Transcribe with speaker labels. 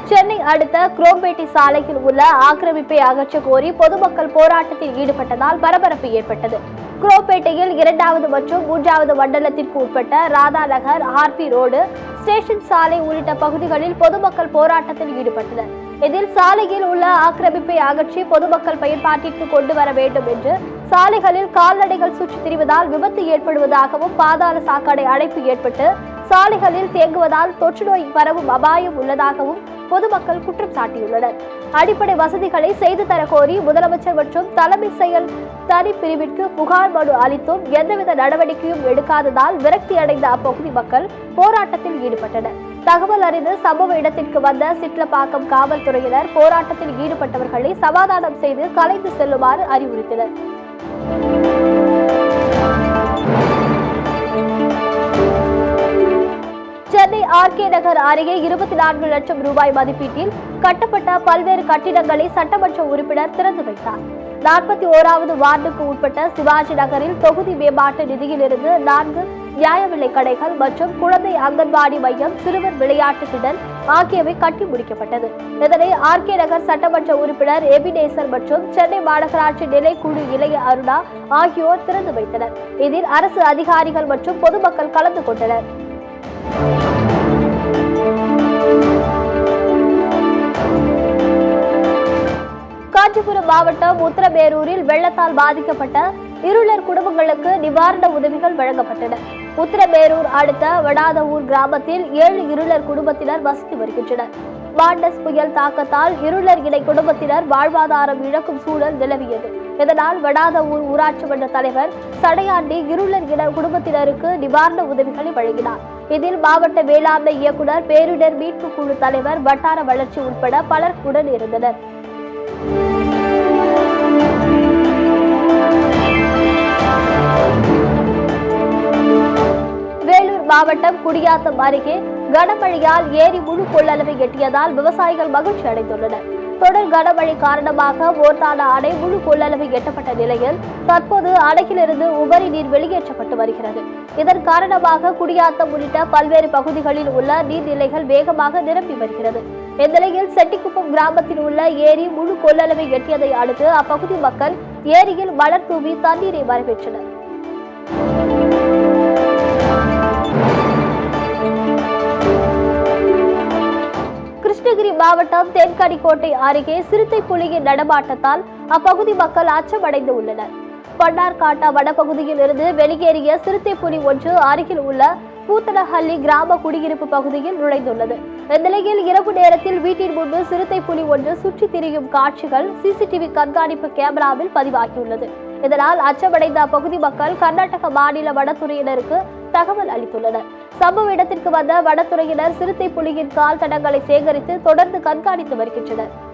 Speaker 1: சென்னை அடுத்த குரோம்பேட்டை சாலையில் உள்ள ஆக்கிரமிப்பை அகற்ற கோரி பொதுமக்கள் போராட்டத்தில் ஈடுபட்டதால் பரபரப்பு ஏற்பட்டது குரோம்பேட்டையில் இரண்டாவது மற்றும் மூன்றாவது மண்டலத்திற்கு உட்பட்ட Radha Nagar RP road station சாலை உள்ளிட்ட பகுதிகளில் பொதுமக்கள் போராட்டத்தில் ஈடுபட்டனர் இதில் சாலையில் உள்ள ஆக்கிரமிப்பை அகற்றி பொதுமக்கள் பயன்பாட்டிற்கு கொண்டு வர வேண்டும் என்று சாலைகளில் கால்நடைகள் சுற்றித் திரிவதால் விபத்து ஏற்படுவதாகவும் பாதாள சாக்கடை அடைப்பு ஏற்பட்டு சாலைகளில் தேங்குவதால் தொற்று நோய் பரவும் அபாயம் உள்ளதாகவும் பொதுமக்கள் குற்றம் சாட்டியுள்ளனர் அடிப்படை வசதிகளை செய்து தர கோரி முதலமைச்சர் மற்றும் தலைமை செயல் தனி பிரிவிற்கு புகார் மனு அளித்தும் எந்தவித நடவடிக்கையும் எடுக்காததால் விரக்தி அடைந்த அப்பகுதி மக்கள் போராட்டத்தில் ஈடுபட்டனர் தகவல் அறிந்து சம்பவ இடத்திற்கு வந்த சிட்லப்பாக்கம் காவல்துறையினர் போராட்டத்தில் ஈடுபட்டவர்களை சமாதானம் செய்து கலைந்து செல்லுமாறு அறிவுறுத்தினர் சென்னை ஆர்கே நகர் அருகே இருபத்தி நான்கு லட்சம் ரூபாய் மதிப்பீட்டில் கட்டப்பட்ட பல்வேறு கட்டிடங்களை சட்டமன்ற உறுப்பினர் திறந்து வைத்தார் நாற்பத்தி ஓராவது வார்டுக்கு உட்பட்ட சிவாஜி நகரில் தொகுதி மேம்பாட்டு நிதியிலிருந்து நான்கு நியாய விலைக் கடைகள் மற்றும் குழந்தை அங்கன்வாடி மையம் சிறுவர் விளையாட்டு திடல் ஆகியவை கட்டி முடிக்கப்பட்டது இதனை ஆர்கே நகர் சட்டமன்ற உறுப்பினர் எபினேசர் மற்றும் சென்னை மாநகராட்சி நிலைக்குழு இளைய அருணா ஆகியோர் திறந்து வைத்தனர் இதில் அரசு அதிகாரிகள் மற்றும் பொதுமக்கள் கலந்து கொண்டனர் காஞ்சிபுரம் மாவட்டம் உத்தரமேரூரில் வெள்ளத்தால் பாதிக்கப்பட்ட இருளர் குடும்பங்களுக்கு நிவாரண உதவிகள் வழங்கப்பட்டன உத்தரமேரூர் அடுத்த வடாதவூர் கிராமத்தில் ஏழு இருளர் குடும்பத்தினர் வசித்து வருகின்றனர் மாண்டஸ் புயல் தாக்கத்தால் இருளர் இணை குடும்பத்தினர் வாழ்வாதாரம் இழக்கும் சூழல் நிலவியது இதனால் வடாதவூர் ஊராட்சி மன்ற தலைவர் சடையாண்டி இருளர் இன குடும்பத்தினருக்கு நிவாரண உதவிகளை வழங்கினார் இதில் மாவட்ட வேளாண்மை இயக்குனர் பேரிடர் மீட்பு குழு தலைவர் வட்டார வளர்ச்சி உட்பட பலர் உடன் இருந்தனர் வேலூர் மாவட்டம் குடியாத்தம் அருகே கனமழையால் ஏரி முழு கொள்ளளவை எட்டியதால் விவசாயிகள் மகிழ்ச்சி அடைந்துள்ளனர் தொடர் கனமழை காரணமாக ஓர்தான அணை முழு கொள்ளளவு எட்டப்பட்ட நிலையில் தற்போது அணையிலிருந்து உபரி நீர் வெளியேற்றப்பட்டு வருகிறது இதன் காரணமாக குடியாத்தம் உள்ளிட்ட பல்வேறு பகுதிகளில் உள்ள நீர்நிலைகள் வேகமாக நிரம்பி வருகிறது இந்நிலையில் செட்டிக்குப்பம் கிராமத்தில் உள்ள ஏரி முழு கொள்ளளவை எட்டியதை அடுத்து அப்பகுதி மக்கள் ஏரியில் மலர் தூவி தண்ணீரை வரவேற்றனர் கிருஷ்ணகிரி மாவட்டம் தென்கனிக்கோட்டை அருகே சிறுத்தை புலியின் நடமாட்டத்தால் அப்பகுதி மக்கள் அச்சமடைந்து உள்ளனர் பண்டார்காட்டா வனப்பகுதியில் இருந்து வெளியேறிய சிறுத்தை புலி ஒன்று அருகில் உள்ள பூத்தனஹள்ளி கிராம குடியிருப்பு பகுதியில் நுழைந்துள்ளது இந்நிலையில் இரவு நேரத்தில் வீட்டின் முன்பு சிறுத்தை புலி ஒன்று சுற்றித் திரியும் காட்சிகள் சிசிடிவி கண்காணிப்பு கேமராவில் பதிவாகியுள்ளது இதனால் அச்சமடைந்த அப்பகுதி மக்கள் கர்நாடக மாநில வனத்துறையினருக்கு தகவல் அளித்துள்ளனர் சம்பவ இடத்திற்கு வந்த வனத்துறையினர் சிறுத்தை புலியின் கால் தடங்களை சேகரித்து தொடர்ந்து கண்காணித்து வருகின்றனர்